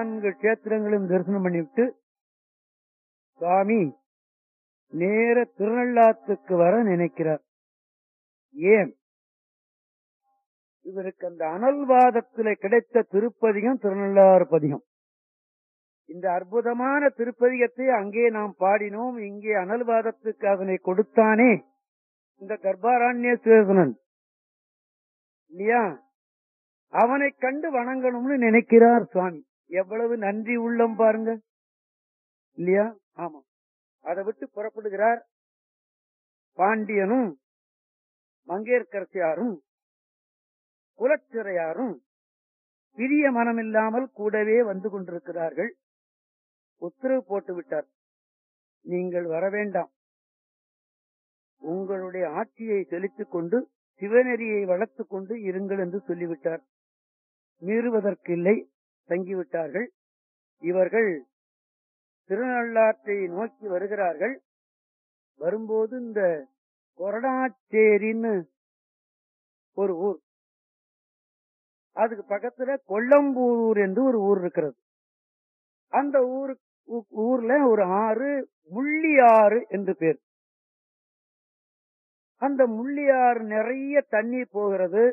நான்கு கஷேத்திரங்களும் தரிசனம் பண்ணிவிட்டு சுவாமி நேர திருநள்ளாத்துக்கு வர நினைக்கிறார் ஏன் இவருக்கு அந்த அனல்வாதத்திலே கிடைத்த திருப்பதிகம் திருநள்ளாறு பதிகம் இந்த அற்புதமான திருப்பதிகத்தை அங்கே நாம் பாடினோம் இங்கே அனல்வாதத்துக்கு அதனை கொடுத்தானே இந்த கர்ப்பாரண்ய சேசனன் இல்லையா அவனை கண்டு வணங்கணும்னு நினைக்கிறார் சுவாமி எவ்வளவு நன்றி உள்ளம் பாருங்க இல்லையா ஆமா அதை விட்டு புறப்படுகிறார் பாண்டியனும் மங்கேற்கரசியாரும் குலச்சிறையாரும் பிரிய மனமில்லாமல் கூடவே வந்து கொண்டிருக்கிறார்கள் உத்தரவு போட்டு விட்டார் நீங்கள் வர வேண்டாம் உங்களுடைய ஆட்சியை செலுத்திக் கொண்டு சிவநெறியை வளர்த்துக் கொண்டு இருங்கள் என்று சொல்லிவிட்டார் மீறுவதற்கில்லை தங்கிவிட்டார்கள் இவர்கள் திருநள்ளாற்றை நோக்கி வருகிறார்கள் வரும்போது இந்த கொரடாச்சேரின்னு ஒரு ஊர் அதுக்கு பக்கத்துல கொல்லம்பூர் என்று ஒரு ஊர் இருக்கிறது அந்த ஊரு ஊ- ஊர்ல ஒரு ஆறு முள்ளியாறு என்று பேர் அந்த முள்ளியாறு நிறைய தண்ணி போகிறது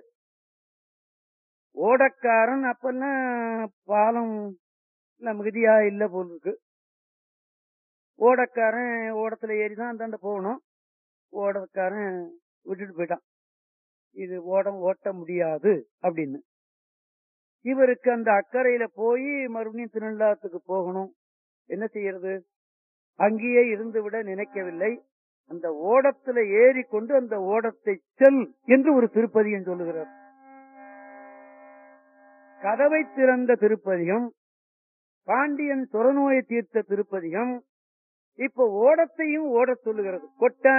ஓடக்காரன் அப்பெல்லாம் பாலம் எல்லாம் மிகுதியா இல்ல போல் இருக்கு ஓடக்காரன் ஓடத்துல ஏறிதான் அந்தாண்ட போகணும் ஓடக்காரன் விட்டுட்டு போயிட்டான் இது ஓடம் ஓட்ட முடியாது அப்படின்னு இவருக்கு அந்த அக்கறையில போய் மறுபடியும் திருநள்ளாத்துக்கு போகணும் என்ன செய்யறது அங்கேயே இருந்து விட நினைக்கவில்லை அந்த ஓடத்துல ஏறி கொண்டு அந்த ஓடத்தை செல் என்று ஒரு திருப்பதியம் சொல்லுகிறார் கதவை திறந்த திருப்பதிகம் பாண்டியன் துறநோயை தீர்த்த திருப்பதிகம் இப்ப ஓடத்தையும் ஓடச் சொல்லுகிறது கொட்ட